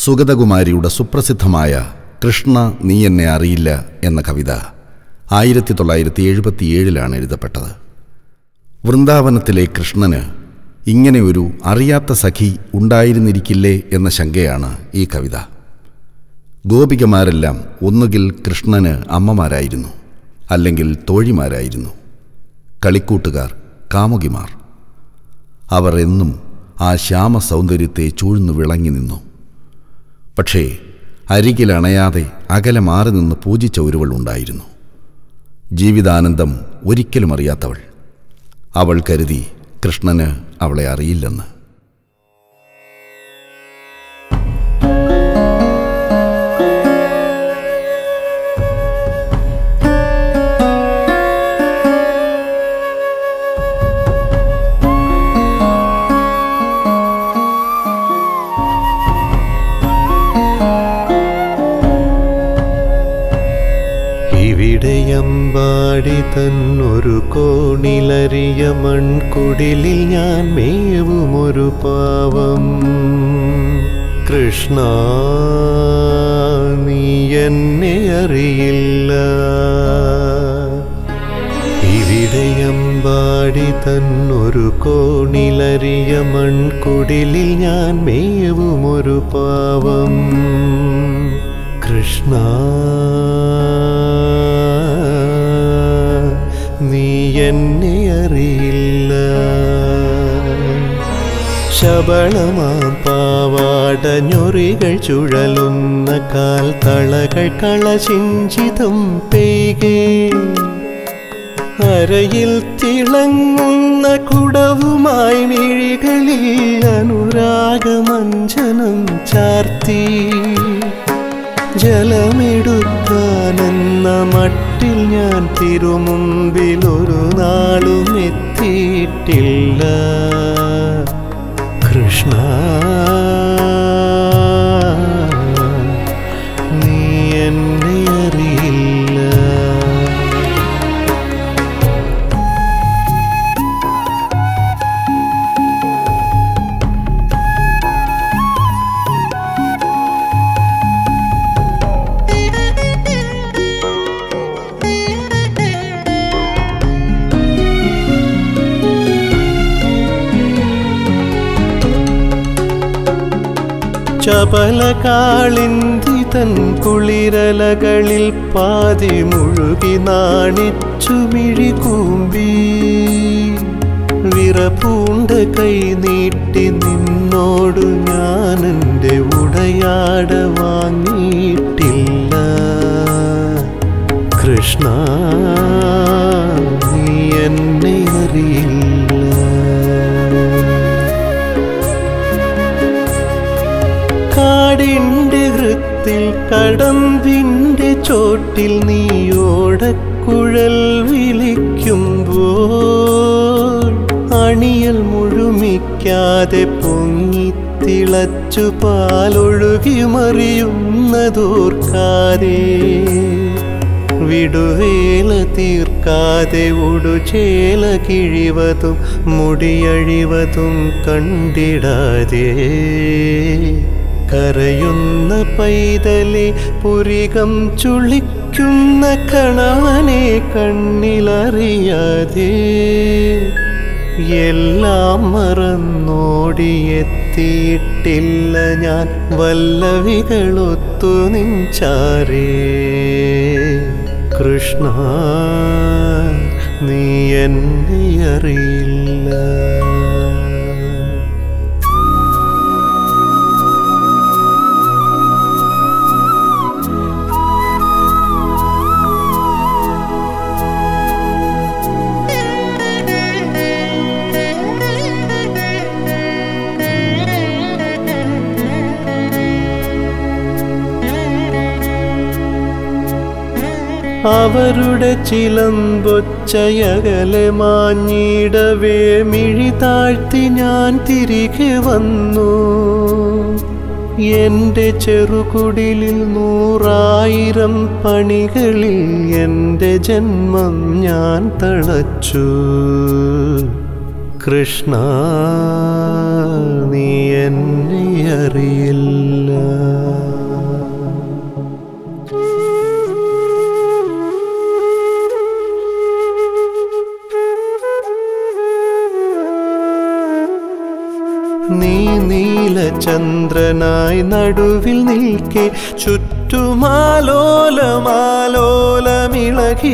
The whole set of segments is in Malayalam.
സുഗതകുമാരിയുടെ സുപ്രസിദ്ധമായ കൃഷ്ണ നീ എന്നെ അറിയില്ല എന്ന കവിത ആയിരത്തി തൊള്ളായിരത്തി എഴുപത്തിയേഴിലാണ് എഴുതപ്പെട്ടത് വൃന്ദാവനത്തിലെ കൃഷ്ണന് ഇങ്ങനെ ഒരു അറിയാത്ത സഖി ഉണ്ടായിരുന്നിരിക്കില്ലേ എന്ന ശങ്കയാണ് ഈ കവിത ഗോപികമാരെല്ലാം ഒന്നുകിൽ കൃഷ്ണന് അമ്മമാരായിരുന്നു അല്ലെങ്കിൽ തോഴിമാരായിരുന്നു കളിക്കൂട്ടുകാർ കാമുകിമാർ അവർ എന്നും ആ ശ്യാമ സൗന്ദര്യത്തെ ചൂഴ്ന്നു വിളങ്ങി നിന്നു പക്ഷേ അരികിലണയാതെ അകലെ മാറി നിന്ന് പൂജിച്ച ഒരുവൾ ഉണ്ടായിരുന്നു ജീവിതാനന്ദം ഒരിക്കലും അറിയാത്തവൾ അവൾ കരുതി കൃഷ്ണന് അവളെ അറിയില്ലെന്ന് ഇവിടെയമ്പാടി തന്നൊരു കോണിലറിയ മൺകുടിലിൽ ഞാൻ മേവുമൊരു പാവം കൃഷ്ണ നീ എന്നെ അറിയില്ല ഇവിടെയമ്പാടി തന്നൊരു കോണിലറിയ മൺകുടിലിൽ ഞാൻ മേവുമൊരു പാവം കൃഷ്ണ നീ എന്നെ അറിയില്ല ശബളമാം പാവാട ഞൊറികൾ ചുഴലുന്ന കാൽ തളകൾ കളശിഞ്ചിതം പെയ്കേ അരയിൽ തിളങ്ങുന്ന കുടവുമായി മിഴികളിൽ അനുരാഗമഞ്ജനം ചാർത്തി ജലമെടുക്കാനെന്ന മട്ടിൽ ഞാൻ തിരുമുമ്പിൽ ഒരു നാളും എത്തിയിട്ടില്ല കൃഷ്ണ നീ എന്നെ അറിയില്ല ചപല കാളിന്തി തൻ കുളിരലകളിൽ പാതി മുഴുകി നാണിച്ചു മിഴി കൂമ്പി വിറപൂണ്ട കൈ നീട്ടി നിന്നോടു ഞാൻ എൻ്റെ ഉടയാട വാങ്ങിയിട്ടില്ല കൃഷ്ണ നീ എന്നെ അറിയില്ല കാടിൻ്റെ ഹൃത്തിൽ കടമ്പിൻ്റെ ചോട്ടിൽ നീയോടക്കുഴൽ വിളിക്കുമ്പോൾ അണിയൽ മുഴുമിക്കാതെ പൊങ്ങിത്തിളച്ചു പാലൊഴുകി മറിയുന്നതോർക്കാതെ വിടുവേല തീർക്കാതെ ഉടുചേല കിഴിവതും മുടിയഴിവതും കണ്ടിടാതെ കരയുന്ന പൈതലെ പുരികം ചുളിക്കുന്ന കണവനെ കണ്ണിലറിയാതെ എല്ലാം മറന്നോടിയെത്തിയിട്ടില്ല ഞാൻ വല്ലവികളൊത്തു നിഞ്ചാരേ കൃഷ്ണ നീ എന്നെ അറിയില്ല അവരുടെ ചിലമ്പൊച്ചയകലെ മാഞ്ഞിടവേ മിഴി താഴ്ത്തി ഞാൻ തിരികെ വന്നു എൻ്റെ ചെറുകുടിലിൽ നൂറായിരം പണികളിൽ എൻ്റെ ജന്മം ഞാൻ തളച്ചു കൃഷ്ണ നീ എന്നെ അറിയില്ല സുന്ദരനായി നടുവിൽ നിൽക്കെ ചുറ്റുമാലോലമാലോലമിളകി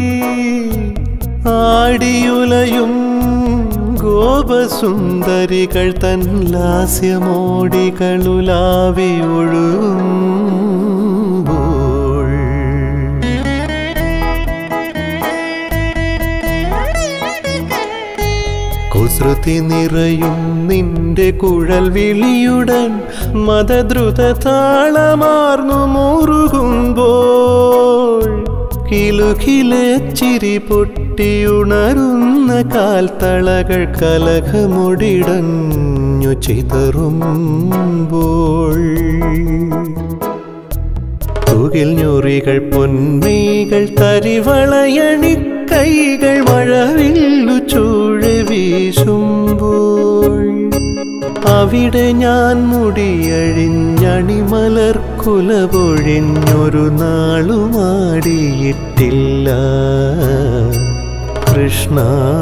ആടിയുലയും ഗോപസുന്ദരികൾ തൻ ലാസ്യമോടികളുലാവി ഒഴുകുമ്പോൾ കുസൃതി നിറയും നിന്റെ കുഴൽ വിളിയുടൻ മതദ്രുത താളമാർന്നു മുറുകുമ്പോൾ കിലുകിലെ ചിരി പൊട്ടിയുണരുന്ന കാൽത്തളകൾ കലകമൊടിടഞ്ഞു ചിതറുമ്പോൾ തുകിൽ ഞൊറികൾ പൊന്മീകൾ തരിവളയണി കൈകൾ മഴവില്ലു ചൂഴി വീശുമ്പോൾ അവിടെ ഞാൻ മുടിയഴിഞ്ഞണിമലർ കുലപൊഴിഞ്ഞൊരു നാളുമാടിയിട്ടില്ല കൃഷ്ണ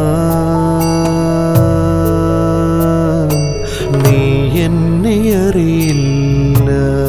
നീ എന്നെ അറിയില്ല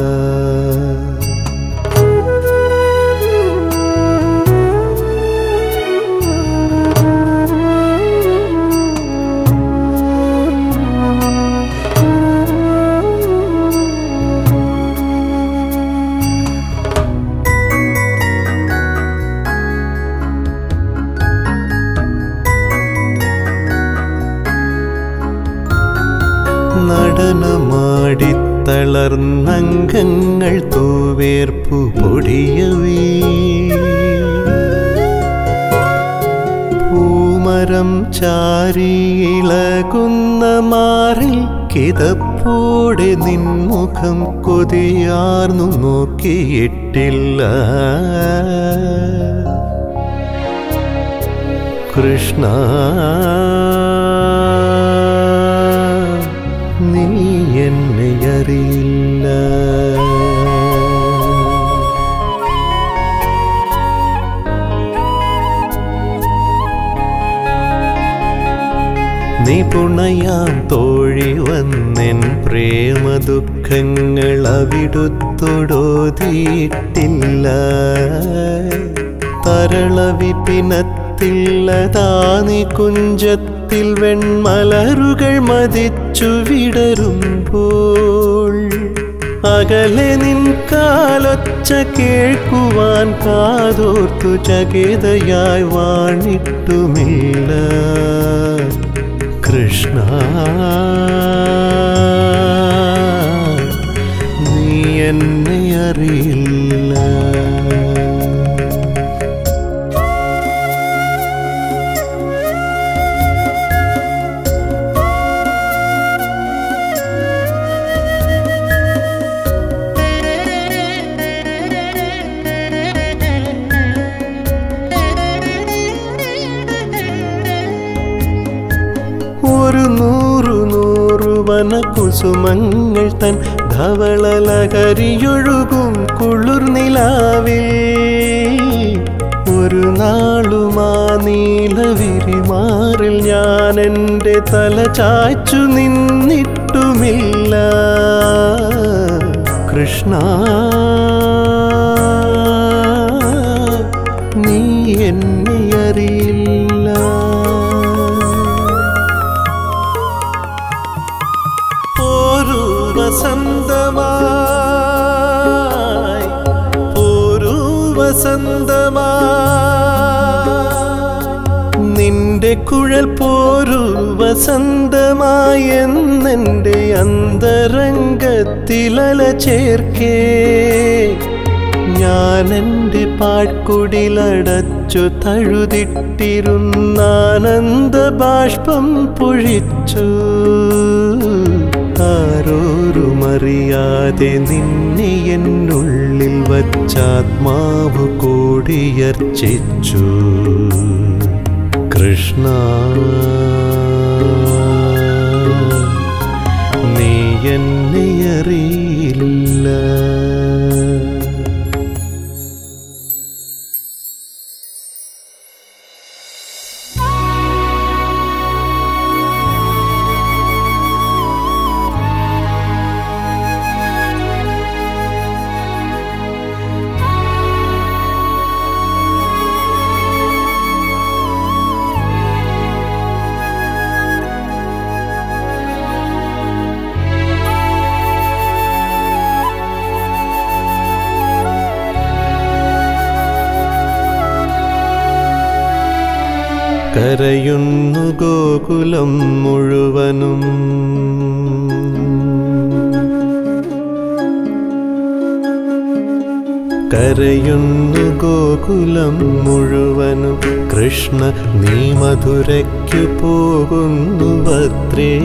നടനമാടിത്തളർന്നംഗങ്ങൾ തൂവേർപ്പു പൊടിയവേ പൂമരം ചാരിയിളകുന്ന മാറിൽ കിതപ്പോടെ നിൻമുഖം കൊതിയാർന്നു നോക്കിയിട്ടില്ല കൃഷ്ണ നീ എന്നെ അറിയില്ല നിപുണയാം തോഴി വന്നെൻ പ്രേമ ദുഃഖങ്ങൾ അവിടുത്തൊടോതിയിട്ടില്ല തരളവിപിനത്തില്ലതാനി കുഞ്ചത്തിൽ വെൺമലരുകൾ മതിച്ചു വിടരുമ്പോൾ അകലെ നിൻ കാലൊച്ച കേൾക്കുവാൻ കാതോർത്തു ചകിതയായി വാണിട്ടുമില്ല കൃഷ്ണ നീ എന്നെ അറിയില്ല ഒരു നൂറു നൂറു വനകുസുമങ്ങൾ തൻ ധവളലകരിയൊഴുകും കുളിർ നിലാവിൽ ഒരു നാളുമാ നീലവിരിമാറിൽ ഞാൻ എൻ്റെ തല ചായ്ച്ചു നിന്നിട്ടുമില്ല കൃഷ്ണ നീ എന്നെ അറിയില്ല ഒരു വസന്തമായി ഒരു വസന്തമായി നിന്റെ കുഴൽ പോരു വസന്തമായി എന്നെൻ്റെ അന്തരംഗത്തിലല ചേർക്കേ ഞാൻ എൻ്റെ പാഴ്ക്കുടിലടച്ചു തഴുതിട്ടിരുന്നാനന്ദ ബാഷ്പം പൊഴിച്ചു ആരോരുമറിയാതെ നിന്നെ എന്നുള്ളിൽ വച്ചാത്മാവ് കൂടിയർച്ചിച്ചു കൃഷ്ണ നീ എന്നെ അറിയില്ല ആ കരയുന്നു ഗോകുലം മുഴുവനും കരയുന്നു ഗോകുലം മുഴുവനും കൃഷ്ണ നീ മധുരയ്ക്കു പോകുന്നുവത്രേ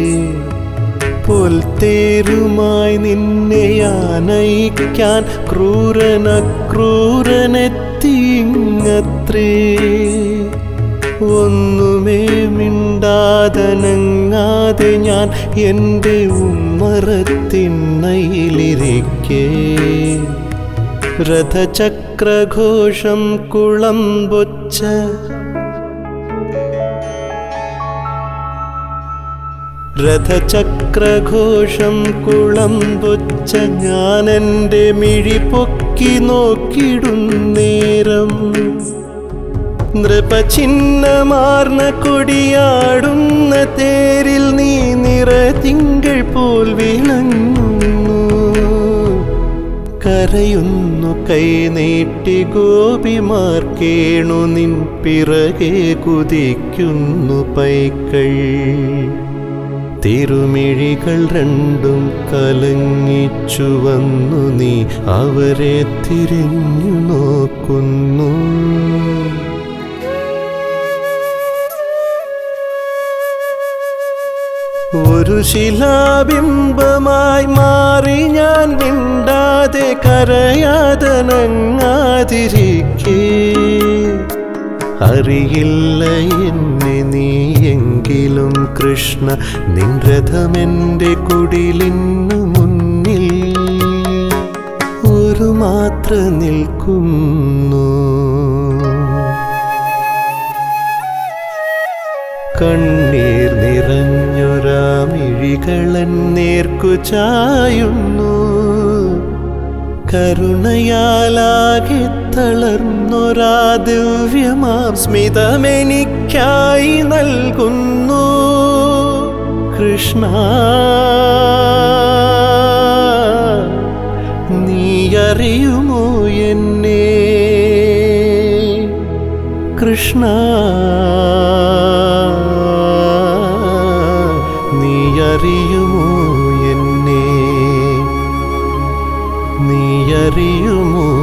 പൊൽത്തേരുമായി നിന്നെ ആനയിക്കാൻ ക്രൂരനക്രൂരനെത്തിങ്ങത്രേ ഒന്നുമേ മിണ്ടാതനങ്ങാതെ ഞാൻ എൻ്റെ ഉമ്മറത്തിണ്ണയിലിരിക്കേ രഥചക്രഘോഷം കുളമ്പൊച്ച രഥചക്രഘോഷം കുളമ്പൊച്ച ഞാൻ എൻ്റെ മിഴി പൊക്കി നോക്കിടും നേരം നൃപചിഹ്നമാർന്ന കൊടിയാടുന്ന തേരിൽ നീ നിറ തിങ്കൾ പോൽ വിളങ്ങുന്നു കരയുന്നു കൈനീട്ടി ഗോപിമാർ കേണു നിൻ പിറകെ കുതിക്കുന്നു പൈക്കൾ തിരുമിഴികൾ രണ്ടും കലങ്ങിച്ചു വന്നു നീ അവരെ തിരിഞ്ഞു നോക്കുന്നു ഒരു ശിലാബിംബമായി മാറി ഞാൻ മിണ്ടാതെ കരയാതനങ്ങാതിരിക്കേ അറിയില്ല എന്നെ നീ എങ്കിലും കൃഷ്ണ നിൻ രഥമെൻ്റെ കുടിലിന്നു മുന്നിൽ ഒരു മാത്ര നിൽക്കുന്നു കണ്ണീർ നിറഞ്ഞൊരാമിഴികളൻ നേർക്കു ചായുന്നു കരുണയാലാകെ തളർന്നൊരാ ദിവ്യമാം സ്മിതമെനിക്കായി നൽകുന്നു കൃഷ്ണ നീ അറിയുമോ എന്നെ കൃഷ്ണ നീ അറിയുമോ എന്നെ നീ അറിയുമോ